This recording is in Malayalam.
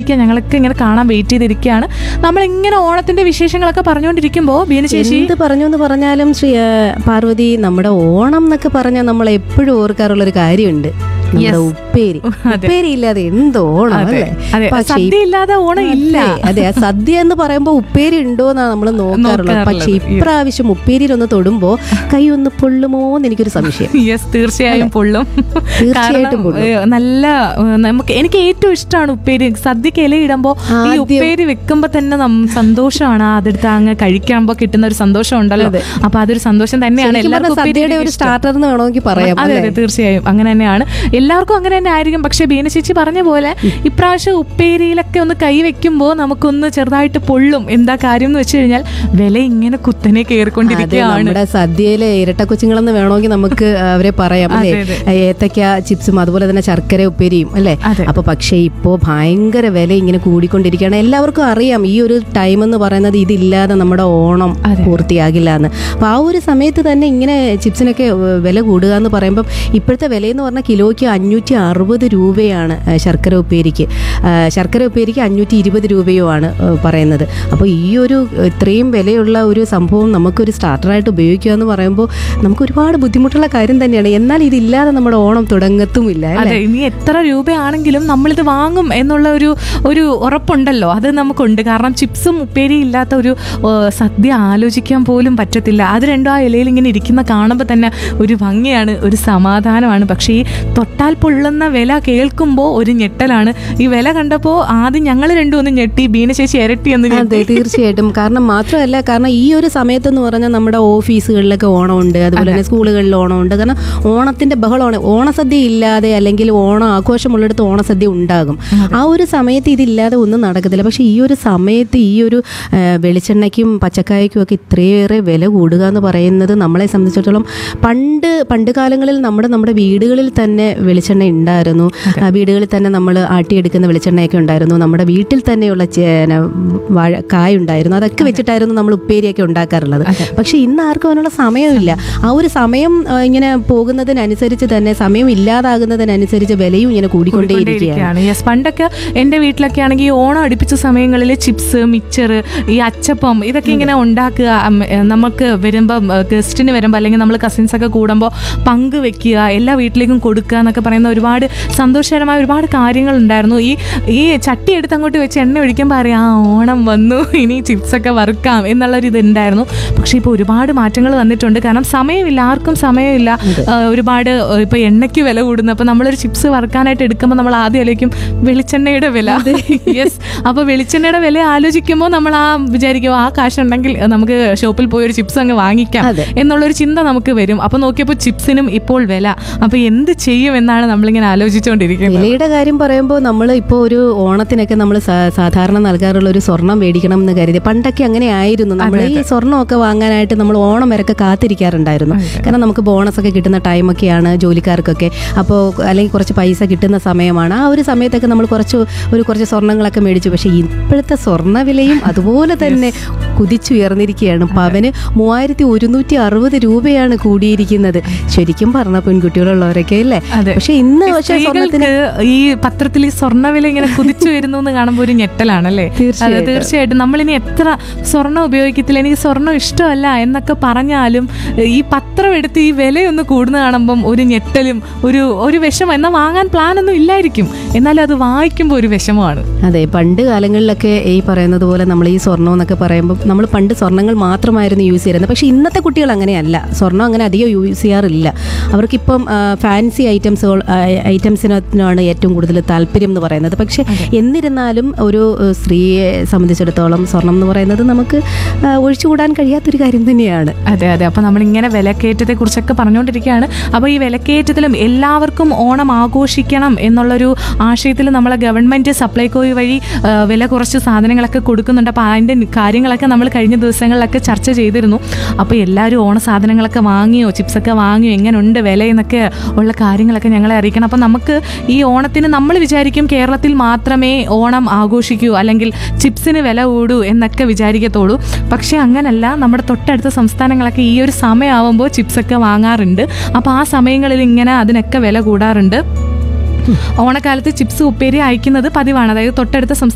കാത്തിരിക്കുക ഞങ്ങളൊക്കെ ഇങ്ങനെ കാണാൻ വെയിറ്റ് ചെയ്തിരിക്കുകയാണ് നമ്മളിങ്ങനെ ഓണത്തിന്റെ വിശേഷങ്ങളൊക്കെ പറഞ്ഞുകൊണ്ടിരിക്കുമ്പോൾ ബീനശേഷി എന്ത് പറഞ്ഞു എന്ന് പറഞ്ഞാലും ശ്രീ ആ, പാർവതി നമ്മുടെ ഓണം എന്നൊക്കെ പറഞ്ഞാൽ നമ്മൾ എപ്പോഴും ഓർക്കാറുള്ള ഒരു കാര്യമുണ്ട് നമ്മുടെ ഉപ്പേരി ഉപ്പേരി ഇല്ലാതെ എന്ത് ഓണം അതെ അല്ലേ അതെ പക്ഷേ സദ്യ ഇല്ലാതെ ഓണം ഇല്ല അതെ, അതെ ആ സദ്യ എന്ന് പറയുമ്പോൾ ഉപ്പേരി ഉണ്ടോ എന്നാണ് നമ്മൾ നോക്കാറുള്ളത് പക്ഷെ നോക്കാറുള്ളത്. ഇപ്രാവശ്യം ഉപ്പേരിയിലൊന്ന് തൊടുമ്പോ കൈ ഒന്ന് പൊള്ളുമോ എന്ന് എനിക്കൊരു സംശയം യെസ് തീർച്ചയായും പൊള്ളും തീർച്ചയായിട്ടും കാരണം, പൊള്ളും. ഏ, നല്ല ഏ, നമുക്ക് എനിക്ക് ഏറ്റവും ഇഷ്ടമാണ് ഉപ്പേരി സദ്യക്ക് ഇലയിടുമ്പോൾ ഈ ആദ്യം- ഉപ്പേരി വെക്കുമ്പോ തന്നെ നം- സന്തോഷമാണ് ആ അതെടുത്ത് അങ്ങ് കഴിക്കുമ്പോ കിട്ടുന്ന ഒരു സന്തോഷം ഉണ്ടല്ലോ അപ്പൊ അതൊരു സന്തോഷം തന്നെയാണ് ശരിക്കും പറഞ്ഞാൽ എല്ലാവർക്കും സദ്യയുടെ ഉപ്പേരി ഒരു ഇഷ്ടം. സ്റ്റാർട്ടർ എന്ന് വേണമെങ്കിൽ പറയാം അതെ അല്ലേ അതെ തീർച്ചയായും അങ്ങനെ തന്നെയാണ് എല്ലാവർക്കും അങ്ങനെ തന്നെ ആയിരിക്കും പക്ഷെ ബീന ചേച്ചി പറഞ്ഞ പോലെ ഇപ്രാവശ്യം ഉപ്പേരിയിലൊക്കെ ഒന്ന് കൈ വെക്കുമ്പോൾ നമുക്കൊന്ന് ചെറുതായിട്ട് പൊള്ളും എന്താ കാര്യം എന്ന് വെച്ച് കഴിഞ്ഞാൽ വില ഇങ്ങനെ കുത്തനെ അതെ കയറിക്കൊണ്ടിരിക്കുകയാണ് നമ്മുടെ സദ്യയിലെ ഇരട്ട കൊച്ചുങ്ങളെന്ന് വേണമെങ്കിൽ നമുക്ക് അവരെ പറയാം അല്ലേ അതെ, ഏത്തക്ക ചിപ്സും അതുപോലെ തന്നെ ശർക്കര ഉപ്പേരിയും അല്ലേ അതെ. അപ്പൊ പക്ഷേ ഇപ്പോ ഭയങ്കര വില ഇങ്ങനെ കൂടിക്കൊണ്ടിരിക്കുകയാണ് എല്ലാവർക്കും അറിയാം ഈ ഒരു ടൈം എന്ന് പറയുന്നത് ഇതില്ലാതെ നമ്മുടെ ഓണം അതെ. പൂർത്തിയാകില്ല എന്ന് അപ്പൊ ആ ഒരു സമയത്ത് തന്നെ ഇങ്ങനെ ചിപ്സിനൊക്കെ ഏഹ്, വില കൂടുക എന്ന് പറയുമ്പം ഇപ്പോഴത്തെ വിലയെന്ന് പറഞ്ഞാൽ കിലോയ്ക്ക് അഞ്ഞൂറ്റി അറുപത് രൂപയാണ് ഏഹ്, ശർക്കര ഉപ്പേരിക്ക് ഏഹ്, ശർക്കര ഉപ്പേരിക്ക് അഞ്ഞൂറ്റി ഇരുപത് രൂപയുമാണ് ഏഹ്, പറയുന്നത് അപ്പോൾ ഈ ഒരു ഇത്രയും വിലയുള്ള ഒരു സംഭവം നമുക്കൊരു സ്റ്റാർട്ടറായിട്ട് ഉപയോഗിക്കുക എന്ന് പറയുമ്പോൾ നമുക്ക് ഒരുപാട് ബുദ്ധിമുട്ടുള്ള കാര്യം തന്നെയാണ് എന്നാൽ ഇതില്ലാതെ നമ്മുടെ ഓണം തുടങ്ങത്തുമില്ല അല്ലേ അതെ ഇനി എത്ര രൂപയാണെങ്കിലും നമ്മളിത് വാങ്ങും എന്നുള്ള ഒരു ഒരു ഉറപ്പുണ്ടല്ലോ അത് നമുക്കുണ്ട് കാരണം ചിപ്സും ഉപ്പേരിയും ഇല്ലാത്ത ഒരു ഏ, സദ്യ ആലോചിക്കാൻ പോലും പറ്റത്തില്ല അത് രണ്ടും ആ ഇലയിൽ ഇങ്ങനെ ഇരിക്കുന്ന കാണുമ്പോൾ തന്നെ ഒരു ഭംഗിയാണ് ഒരു സമാധാനമാണ് പക്ഷേ ഈ തൊട്ടാൽ പൊള്ളുന്ന വില കേൾക്കുമ്പോൾ ഒരു ഞെട്ടലാണ് ഈ വില കണ്ടപ്പോൾ ആദ്യം ഞങ്ങൾ രണ്ടും ഒന്ന് ഞെട്ടി ബീനശേഷി ഇരട്ടി എന്ന് ഞെട്ടി. അതെ തീർച്ചയായിട്ടും കാരണം മാത്രമല്ല കാരണം ഈ ഒരു സമയത്തെന്ന് പറഞ്ഞാൽ നമ്മുടെ ഓഫീസുകളിലൊക്കെ ഓണമുണ്ട് അതുപോലെ തന്നെ സ്കൂളുകളിൽ ഓണമുണ്ട് കാരണം ഓണത്തിന്റെ ബഹളമാണ് ഓണസദ്യ ഇല്ലാതെ അല്ലെങ്കിൽ ഓണം ആഘോഷമുള്ളിടത്ത് ഓണസദ്യ ഉണ്ടാകും ആ ഒരു സമയത്ത് ഇതില്ലാതെ ഒന്നും നടക്കത്തില്ല പക്ഷെ ഈ ഒരു സമയത്ത് ഈ ഒരു ആ, വെളിച്ചെണ്ണയ്ക്കും പച്ചക്കായക്കും ഒക്കെ ഇത്രയേറെ വില കൂടുക എന്ന് പറയുന്നത് നമ്മളെ സംബന്ധിച്ചിടത്തോളം പണ്ട് പണ്ട് കാലങ്ങളിൽ നമ്മുടെ നമ്മുടെ വീടുകളിൽ തന്നെ വെളിച്ചെണ്ണ ഉണ്ടായിരുന്നു ആ, വീടുകളിൽ തന്നെ നമ്മൾ ആട്ടിയെടുക്കുന്ന വെളിച്ചെണ്ണയൊക്കെ ഉണ്ടായിരുന്നു നമ്മുടെ വീട്ടിൽ തന്നെയുള്ള ചേന വാഴ കായ ഉണ്ടായിരുന്നു അതൊക്കെ വെച്ചിട്ടായിരുന്നു നമ്മൾ ഉപ്പേരിയൊക്കെ ഉണ്ടാക്കാറുള്ളത് പക്ഷെ ഇന്ന് ആർക്കും അതിനുള്ള സമയമില്ല ആ ഒരു സമയം ആ, ഇങ്ങനെ പോകുന്നതിനനുസരിച്ച് തന്നെ സമയം ഇല്ലാതാകുന്നതിനനുസരിച്ച് വിലയും ഇങ്ങനെ കൂടിക്കൊണ്ടേയിരിക്കുകയാണ് കൂടിക്കൊണ്ടേയിരിക്കുകയാണ് യെസ് പണ്ടൊക്കെ എൻ്റെ വീട്ടിലൊക്കെ ആണെങ്കിൽ ഈ ഓണം അടുപ്പിച്ച സമയങ്ങളിൽ ചിപ്സ് മിച്ചർ ഈ അച്ചപ്പം ഇതൊക്കെ ഇങ്ങനെ ഉണ്ടാക്കുക അം, ഏ, നമുക്ക് വരുമ്പം ഗസ്റ്റിന് വരുമ്പോൾ അല്ലെങ്കിൽ നമ്മൾ കസിൻസ് ഒക്കെ കൂടുമ്പോൾ പങ്ക് വെക്കുക എല്ലാ വീട്ടിലേക്കും കൊടുക്കുക എന്നൊക്കെ പറയുന്ന ഒരുപാട് സന്തോഷകരമായ ഒരുപാട് കാര്യങ്ങൾ ഉണ്ടായിരുന്നു ഈ ഈ ചട്ടി എടുത്ത് അങ്ങോട്ട് വെച്ച് എണ്ണ ഒഴിക്കുമ്പോൾ അറിയാം ആ ഓണം വന്നു ഇനി ചിപ്സ് ഒക്കെ വറുക്കാം എന്നുള്ളൊരു ഇത് ഉണ്ടായിരുന്നു പക്ഷേ ഇപ്പോൾ ഒരുപാട് മാറ്റങ്ങൾ വന്നിട്ടുണ്ട് കാരണം സമയമില്ല ആർക്കും സമയമില്ല ആ, ഒരുപാട് ആ, ഇപ്പൊ എണ്ണയ്ക്ക് വില കൂടുന്നു അപ്പൊ നമ്മളൊരു ചിപ്സ് വറുക്കാനായിട്ട് എടുക്കുമ്പോൾ നമ്മൾ ആദ്യം ആലോചിക്കും വെളിച്ചെണ്ണയുടെ വില യെസ് അപ്പൊ വെളിച്ചെണ്ണയുടെ വില ആലോചിക്കുമ്പോൾ നമ്മൾ ആ വിചാരിക്കും ആ കാശുണ്ടെങ്കിൽ നമുക്ക് ഷോപ്പിൽ പോയി ഒരു ചിപ്സ് അങ്ങ് വാങ്ങിക്കാം അതെ. എന്നുള്ളൊരു ചിന്ത നമുക്ക് വരും അപ്പൊ നോക്കിയപ്പോൾ ചിപ്സിനും ഇപ്പോൾ വില അപ്പൊ എന്ത് ചെയ്യും എന്നാണ് നമ്മളിങ്ങനെ ആലോചിച്ചുകൊണ്ടിരിക്കുന്നത് വിലയുടെ കാര്യം പറയുമ്പോൾ നമ്മൾ ഇപ്പോൾ ഒരു ഓണത്തിനൊക്കെ നമ്മൾ സാധാരണ നൽകാറുള്ള ഒരു സ്വർണം മേടിക്കണം എന്ന് കരുതി പണ്ടൊക്കെ അങ്ങനെ ആയിരുന്നു നമ്മൾ ഈ സ്വർണ്ണമൊക്കെ വാങ്ങാനായിട്ട് നമ്മൾ ഓണം വരെയൊക്കെ കാത്തിരിക്കാറുണ്ടായിരുന്നു കാരണം നമുക്ക് ബോണസ് ഒക്കെ കിട്ടുന്ന ടൈമൊക്കെയാണ് ജോലിക്കാർക്കൊക്കെ അപ്പോൾ അല്ലെങ്കിൽ കുറച്ച് പൈസ കിട്ടുന്ന സമയമാണ് ആ ഒരു സമയത്തൊക്കെ നമ്മൾ കുറച്ച് ഒരു കുറച്ച് സ്വർണ്ണങ്ങളൊക്കെ മേടിച്ചു പക്ഷേ ഇപ്പോഴത്തെ സ്വർണ്ണ വിലയും അതുപോലെ തന്നെ കുതിച്ചുയർന്നിരിക്കുകയാണ് പവന് മൂവായിരത്തി ഒരുന്നൂറ്റി അറുപത് രൂപയാണ് കൂടിയിരിക്കുന്നത് ശരിക്കും പറഞ്ഞ പെൺകുട്ടികളുള്ളവരൊക്കെ അല്ലേ അതെ. പക്ഷെ ഇന്ന് പക്ഷേ സ്വർണ്ണത്തിന് സ്ത്രീകൾക്ക് ഈ പത്രത്തിൽ ഈ സ്വർണ്ണവില ഇങ്ങനെ കുതിച്ചു വരുന്നു എന്ന് കാണുമ്പോൾ ഒരു ഞെട്ടലാണല്ലേ അതെ തീർച്ചയായിട്ടും. തീർച്ചയായിട്ടും നമ്മളിനി എത്ര സ്വർണ്ണം ഉപയോഗിക്കത്തില്ല എനിക്ക് സ്വർണ്ണം ഇഷ്ടമല്ല എന്നൊക്കെ പറഞ്ഞാലും ഈ പത്രം എടുത്ത് ഈ വിലയൊന്ന് കൂടുന്ന കാണുമ്പം ഒരു ഞെട്ടലും ഒരു ഒരു വിഷമം എന്നാൽ വാങ്ങാൻ പ്ലാൻ ഒന്നും ഇല്ലായിരിക്കും എന്നാലും അത് വായിക്കുമ്പോൾ ഒരു വിഷമമാണ് അതെ പണ്ട് കാലങ്ങളിലൊക്കെ ഈ പറയുന്നത് പോലെ നമ്മൾ ഈ സ്വർണ്ണം എന്നൊക്കെ പറയുമ്പോൾ നമ്മൾ പണ്ട് സ്വർണ്ണങ്ങൾ മാത്രമായിരുന്നു യൂസ് ചെയ്യുന്നത് പക്ഷേ ഇന്നത്തെ കുട്ടികൾ അങ്ങനെയല്ല സ്വർണ്ണം അങ്ങനെ അധികം യൂസ് ചെയ്യാറില്ല അവർക്കിപ്പം ഫാൻസി ഐറ്റംസുകൾ ഐറ്റംസിനാണ് ഏറ്റവും കൂടുതൽ താല്പര്യം എന്ന് പറയുന്നത് പക്ഷേ എന്നിരുന്നാലും ഒരു ഏഹ്, സ്ത്രീയെ സംബന്ധിച്ചിടത്തോളം സ്വർണം എന്ന് പറയുന്നത് നമുക്ക് ആ, ഒഴിച്ചുകൂടാൻ കഴിയാത്തൊരു കാര്യം തന്നെയാണ് അതെ അതെ അപ്പോൾ നമ്മളിങ്ങനെ വിലക്കയറ്റത്തെ കുറിച്ചൊക്കെ പറഞ്ഞുകൊണ്ടിരിക്കുകയാണ് അപ്പോൾ ഈ വിലക്കയറ്റത്തിലും എല്ലാവർക്കും ഓണം ആഘോഷിക്കണം എന്നുള്ളൊരു ആശയത്തിൽ നമ്മളെ ഗവൺമെൻറ് സപ്ലൈകോ വഴി ആ, വില കുറച്ച് സാധനങ്ങളൊക്കെ കൊടുക്കുന്നുണ്ട് അപ്പോൾ അതിൻ്റെ കാര്യങ്ങളൊക്കെ നമ്മൾ കഴിഞ്ഞ ദിവസങ്ങളിലൊക്കെ ചർച്ച ചെയ്തിരുന്നു അപ്പോൾ എല്ലാവരും ഓണ സാധനങ്ങളൊക്കെ വാങ്ങിയോ ചിപ്സൊക്കെ വാങ്ങിയോ എങ്ങനെയുണ്ട് വില എന്നൊക്കെ ഉള്ള കാര്യങ്ങളൊക്കെ ഞങ്ങളെ അറിയിക്കണം അപ്പോൾ നമുക്ക് ഈ ഓണത്തിന് നമ്മൾ വിചാരിക്കും കേരളത്തിൽ മാത്രമേ ഓണം ആഘോഷിക്കൂ അല്ലെങ്കിൽ ചിപ്സിന് വില കൂടൂ എന്നൊക്കെ വിചാരിക്കത്തുള്ളൂ പക്ഷേ അങ്ങനല്ല നമ്മുടെ തൊട്ടടുത്ത സംസ്ഥാനങ്ങളൊക്കെ ഈ ഒരു സമയമാവുമ്പോൾ ചിപ്സൊക്കെ വാങ്ങാറുണ്ട് അപ്പോൾ ആ സമയങ്ങളിൽ ഇങ്ങനെ അതിനൊക്കെ വില കൂടാറുണ്ട് ഓണക്കാലത്ത് ചിപ്സ് ഉപ്പേരി അയക്കുന്നത് പതിവാണ് അതായത് തൊട്ടടുത്ത സംസ്ഥാന